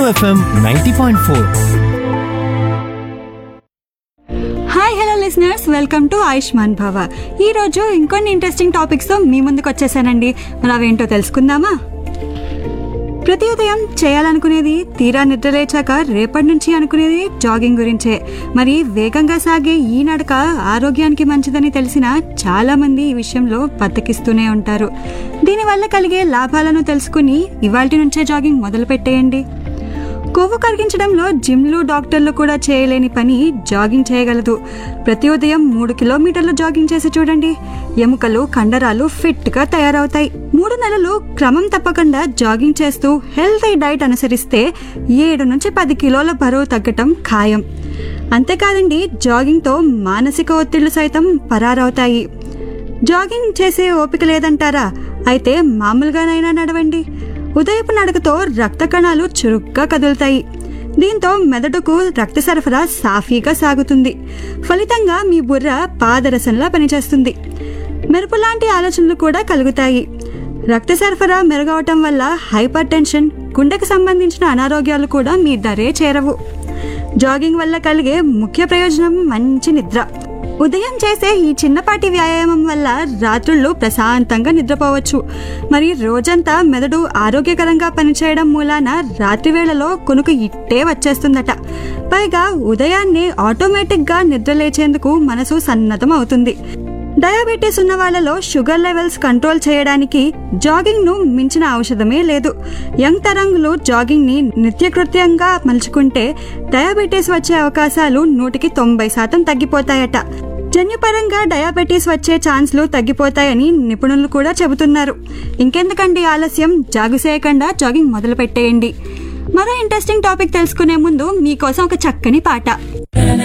FM ninety point four hi hello listeners welcome to Ayushman Bhava ఈ రోజు ఇంకొన్ని ఇంట్రెస్టింగ్ టాపిక్స్ తో మీ ముందుకు వచ్చేసానండి మరి అవేంటో తెలుసుకుందామా ప్రతి ఉదయం చేయాలనుకునేది తీరా నిద్ర లేచాక రేపటి నుంచి అనుకునేది జాగింగ్ గురించే మరి వేగంగా సాగే ఈ నడక ఆరోగ్యానికి మంచిదని తెలిసిన చాలా మంది ఈ విషయంలో బద్దకిస్తూనే ఉంటారు దీనివల్ల కలిగే లాభాలను తెలుసుకుని ఇవాల్టి నుంచే జాగింగ్ మొదలు పెట్టేయండి కొవ్వు కరిగించడంలో జిమ్లు డాక్టర్లు కూడా చేయలేని పని జాగింగ్ చేయగలదు ప్రతి ఉదయం మూడు కిలోమీటర్లు జాగింగ్ చేసి చూడండి ఎముకలు కండరాలు ఫిట్గా తయారవుతాయి మూడు నెలలు క్రమం తప్పకుండా జాగింగ్ చేస్తూ హెల్తీ డైట్ అనుసరిస్తే ఏడు నుంచి పది కిలోల బరువు తగ్గటం ఖాయం అంతేకాదండి జాగింగ్తో మానసిక ఒత్తిళ్లు సైతం పరారవుతాయి జాగింగ్ చేసే ఓపిక లేదంటారా అయితే మామూలుగానైనా నడవండి ఉదయపు నడకతో రక్త కణాలు చురుగ్గా కదులుతాయి దీంతో మెదడుకు రక్త సరఫరా సాఫీగా సాగుతుంది ఫలితంగా మీ బుర్ర పాదరసంలా పనిచేస్తుంది మెరుపు లాంటి ఆలోచనలు కూడా కలుగుతాయి రక్త సరఫరా మెరుగవటం వల్ల హైపర్ టెన్షన్ గుండెకు సంబంధించిన అనారోగ్యాలు కూడా మీ దరే చేరవు జాగింగ్ వల్ల కలిగే ముఖ్య ప్రయోజనం మంచి నిద్ర ఉదయం చేసే ఈ చిన్నపాటి వ్యాయామం వల్ల రాత్రుళ్ళు ప్రశాంతంగా నిద్రపోవచ్చు మరి రోజంతా మెదడు ఆరోగ్యకరంగా పనిచేయడం మూలాన రాత్రి వేళలో కొనుకు ఇట్టే వచ్చేస్తుందట పైగా ఉదయాన్నే ఆటోమేటిక్గా నిద్ర లేచేందుకు మనసు సన్నద్ధం అవుతుంది డయాబెటీస్ ఉన్న వాళ్ళలో షుగర్ లెవెల్స్ కంట్రోల్ చేయడానికి జాగింగ్ ను మించిన ఔషధమే లేదు యంగ్ తరంగులు జాగింగ్ ని నిత్యకృత్యంగా మలుచుకుంటే డయాబెటీస్ వచ్చే అవకాశాలు నూటికి తొంభై శాతం తగ్గిపోతాయట జన్యుపరంగా డయాబెటీస్ వచ్చే ఛాన్స్లు తగ్గిపోతాయని నిపుణులు కూడా చెబుతున్నారు ఇంకెందుకండి ఆలస్యం జాగు చేయకుండా జాగింగ్ మొదలు పెట్టేయండి మరో ఇంట్రెస్టింగ్ టాపిక్ తెలుసుకునే ముందు మీకోసం ఒక చక్కని పాట